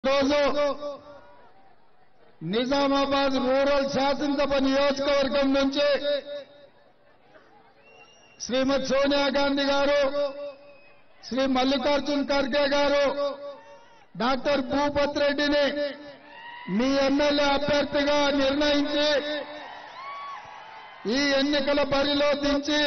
రోజు నిజామాబాద్ రూరల్ శాసనసభ నియోజకవర్గం నుంచి శ్రీమతి సోనియా గాంధీ గారు శ్రీ మల్లికార్జున్ ఖర్గే గారు డాక్టర్ భూపత్ రెడ్డిని మీ ఎమ్మెల్యే అభ్యర్థిగా నిర్ణయించి ఈ ఎన్నికల బరిలో దించి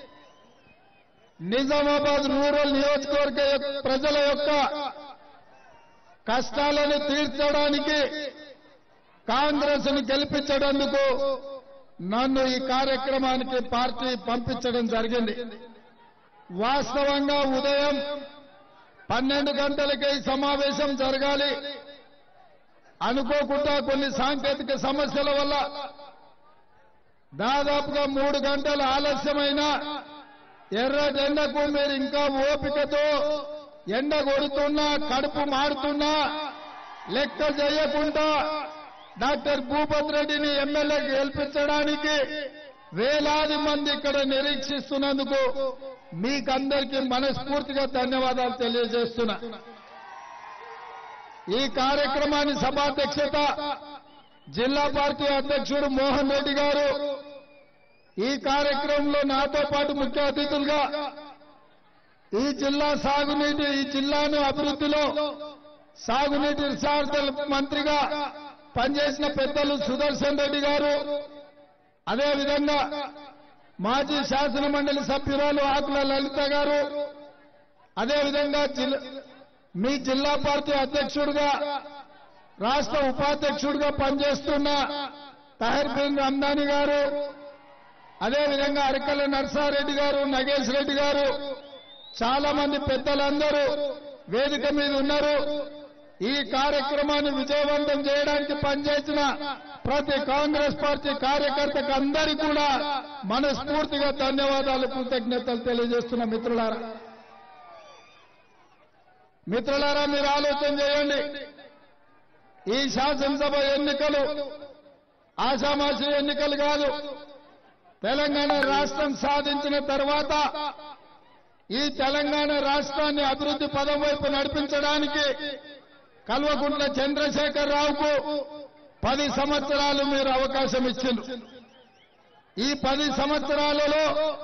నిజామాబాద్ రూరల్ నియోజకవర్గ యొక్క- ప్రజల యొక్క కష్టాలను తీర్చడానికి కాంగ్రెస్ ను గెలిపించడందుకు నన్ను ఈ కార్యక్రమానికి పార్టీ పంపించడం జరిగింది వాస్తవంగా ఉదయం పన్నెండు గంటలకే ఈ సమావేశం జరగాలి అనుకోకుండా కొన్ని సాంకేతిక సమస్యల వల్ల దాదాపుగా మూడు గంటల ఆలస్యమైన ఎర్రటెండకు మీరు ఇంకా ఓపికతో ఎండ కొడుతున్నా కడుపు మారుతున్నా లెక్క చేయకుండా డాక్టర్ భూపత్ రెడ్డిని ఎమ్మెల్యే గెలిపించడానికి వేలాది మంది ఇక్కడ నిరీక్షిస్తున్నందుకు మీకందరికీ మనస్ఫూర్తిగా ధన్యవాదాలు తెలియజేస్తున్నా ఈ కార్యక్రమాన్ని సభాధ్యక్షత జిల్లా పార్టీ అధ్యక్షుడు మోహన్ రెడ్డి గారు ఈ కార్యక్రమంలో నాతో పాటు ముఖ్య అతిథులుగా ఈ జిల్లా సాగునీటి ఈ జిల్లాను అభివృద్ధిలో సాగునీటి రిసార్టల్ మంత్రిగా పనిచేసిన పెద్దలు సుదర్శన్ రెడ్డి గారు అదేవిధంగా మాజీ శాసన మండలి సభ్యురాలు ఆకుల లలిత గారు అదేవిధంగా జిల్లా మీ జిల్లా పార్టీ అధ్యక్షుడిగా రాష్ట్ర ఉపాధ్యక్షుడిగా పనిచేస్తున్న తహర్ బిన్ రమ్దాని గారు అదేవిధంగా అరకల నర్సారెడ్డి గారు నగేష్ రెడ్డి గారు చాలా మంది పెద్దలందరూ వేదిక మీద ఉన్నారు ఈ కార్యక్రమాన్ని విజయవంతం చేయడానికి పనిచేసిన ప్రతి కాంగ్రెస్ పార్టీ కార్యకర్తకు అందరికీ కూడా మనస్ఫూర్తిగా ధన్యవాదాలు కృతజ్ఞతలు తెలియజేస్తున్న మిత్రులారా మిత్రులారా మీరు ఆలోచన చేయండి ఈ శాసనసభ ఎన్నికలు ఆషామాషి ఎన్నికలు కాదు తెలంగాణ రాష్ట్రం సాధించిన తర్వాత ఈ తెలంగాణ రాష్ట్రాన్ని అభివృద్ధి పదం వైపు నడిపించడానికి కల్వకుంట్ల చంద్రశేఖర్ రావుకు పది సంవత్సరాలు మీరు అవకాశం ఇచ్చిండ్రు ఈ పది సంవత్సరాలలో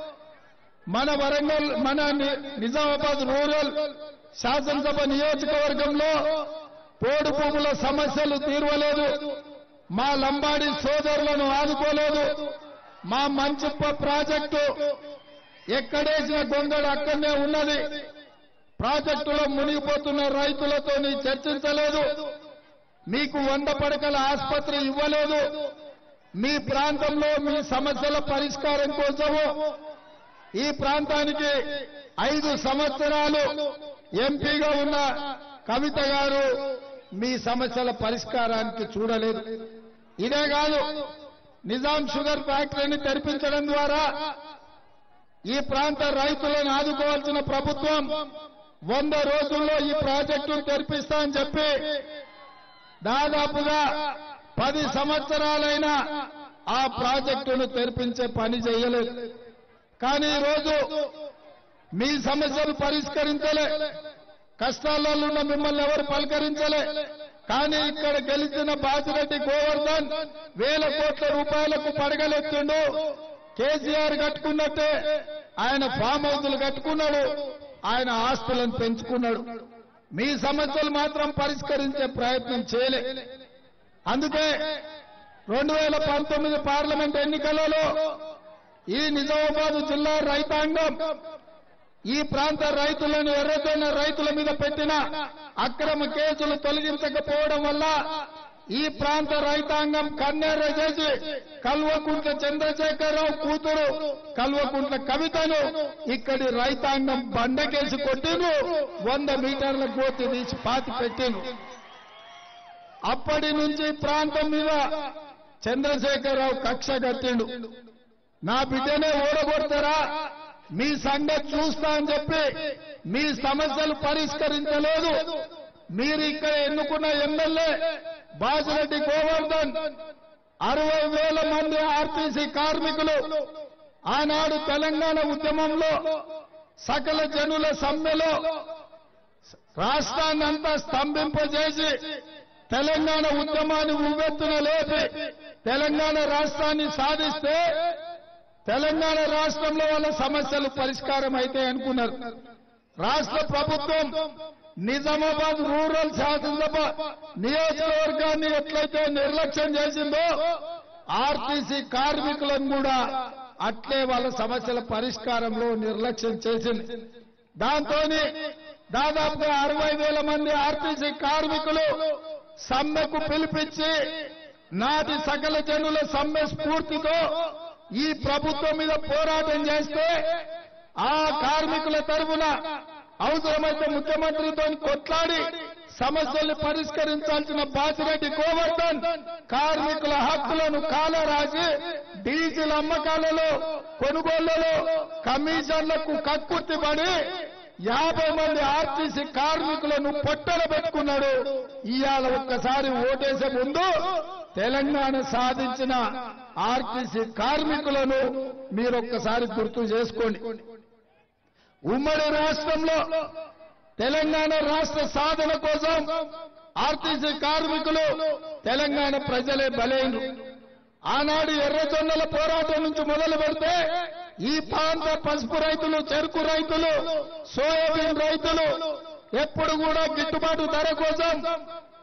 మన వరంగల్ మన ని- నిజామాబాద్ రూరల్ శాసనసభ నియోజకవర్గంలో పోడు భూముల సమస్యలు తీర్వలేదు మా లంబాడి సోదరులను ఆదుకోలేదు మా మంచిప్ప ప్రాజెక్టు ఎక్కడేసిన గొంగడు అక్కడనే ఉన్నది ప్రాజెక్టులో మునిగిపోతున్న రైతులతో చర్చించలేదు మీకు వంద పడకల ఆసుపత్రి ఇవ్వలేదు మీ ప్రాంతంలో మీ సమస్యల పరిష్కారం కోసము ఈ ప్రాంతానికి ఐదు సంవత్సరాలు ఎంపీగా ఉన్న కవిత గారు మీ సమస్యల పరిష్కారానికి చూడలేదు ఇదే కాదు నిజాం షుగర్ ఫ్యాక్టరీని తెరిపించడం ద్వారా ఈ ప్రాంత రైతులను ఆదుకోవాల్సిన ప్రభుత్వం వంద రోజుల్లో ఈ ప్రాజెక్టును తెరిపిస్తా అని చెప్పి దాదాపుగా పది సంవత్సరాలైనా ఆ ప్రాజెక్టును తెరిపించే పని చేయలేదు కానీ ఈరోజు మీ సమస్యలు పరిష్కరించలే కష్టాలలో ఉన్న మిమ్మల్ని ఎవరు పలకరించలే కానీ ఇక్కడ గెలిచిన బాజిరెడ్డి గోవర్ధన్ వేల కోట్ల రూపాయలకు పడగలెత్తిండు కేసీఆర్ కట్టుకున్నట్టే ఆయన ఫామ్ హౌస్లు కట్టుకున్నాడు ఆయన ఆస్తులను పెంచుకున్నాడు మీ సమస్యలు మాత్రం పరిష్కరించే ప్రయత్నం చేయలే అందుకే రెండు వేల పంతొమ్మిది పార్లమెంట్ ఎన్నికలలో ఈ నిజామాబాద్ జిల్లా రైతాంగం ఈ ప్రాంత రైతులను ఎర్రజొన్న రైతుల మీద పెట్టిన అక్రమ కేసులు తొలగించకపోవడం వల్ల ఈ ప్రాంత రైతాంగం కన్నెర్ర చేసి కల్వకుంట్ల చంద్రశేఖరరావు కూతురు కల్వకుంట్ల కవితను ఇక్కడి రైతాంగం బండకేసి కొట్టిను వంద మీటర్ల గోతి తీసి పాతి పెట్టిను అప్పటి నుంచి ప్రాంతం మీద చంద్రశేఖరరావు కక్ష కట్టిండు నా బిడ్డనే ఓడగొడతారా మీ సంగతి చూస్తా అని చెప్పి మీ సమస్యలు పరిష్కరించలేదు మీరు ఇక్కడ ఎన్నుకున్న ఎమ్మెల్యే బాజిరెడ్డి గోవర్ధన్ అరవై వేల మంది ఆర్టీసీ కార్మికులు ఆనాడు తెలంగాణ ఉద్యమంలో సకల జనుల సమ్మెలో రాష్ట్రాన్ని అంతా స్తంభింపజేసి తెలంగాణ ఉద్యమాన్ని ఉవ్వెత్తున లేపి తెలంగాణ రాష్ట్రాన్ని సాధిస్తే తెలంగాణ రాష్ట్రంలో వాళ్ళ సమస్యలు పరిష్కారం అయితే అనుకున్నారు రాష్ట్ర ప్రభుత్వం నిజామాబాద్ రూరల్ శాసనసభ నియోజకవర్గాన్ని ఎట్లయితే నిర్లక్ష్యం చేసిందో ఆర్టీసీ కార్మికులను కూడా అట్లే వాళ్ళ సమస్యల పరిష్కారంలో నిర్లక్ష్యం చేసింది దాంతో దాదాపుగా అరవై వేల మంది ఆర్టీసీ కార్మికులు సమ్మెకు పిలిపించి నాటి సకల జనుల సమ్మె స్ఫూర్తితో ఈ ప్రభుత్వం మీద పోరాటం చేస్తే ఆ కార్మికుల తరఫున అవసరమైతే ముఖ్యమంత్రితో కొట్లాడి సమస్యల్ని పరిష్కరించాల్సిన బాసిరెడ్డి గోవర్ధన్ కార్మికుల హక్కులను కాలరాసి డీజిల్ అమ్మకాలలో కొనుగోళ్లలో కమిషన్లకు కక్కుర్తిపడి యాభై మంది ఆర్టీసీ కార్మికులను పొట్టన పెట్టుకున్నాడు ఇవాళ ఒక్కసారి ఓటేసే ముందు తెలంగాణ సాధించిన ఆర్టీసీ కార్మికులను మీరొక్కసారి గుర్తు చేసుకోండి ఉమ్మడి రాష్ట్రంలో తెలంగాణ రాష్ట్ర సాధన కోసం ఆర్టీసీ కార్మికులు తెలంగాణ ప్రజలే బలైన ఆనాడు ఎర్రజొన్నల పోరాటం నుంచి మొదలు పెడితే ఈ ప్రాంత పసుపు రైతులు చెరుకు రైతులు సోయాబీన్ రైతులు ఎప్పుడు కూడా గిట్టుబాటు ధర కోసం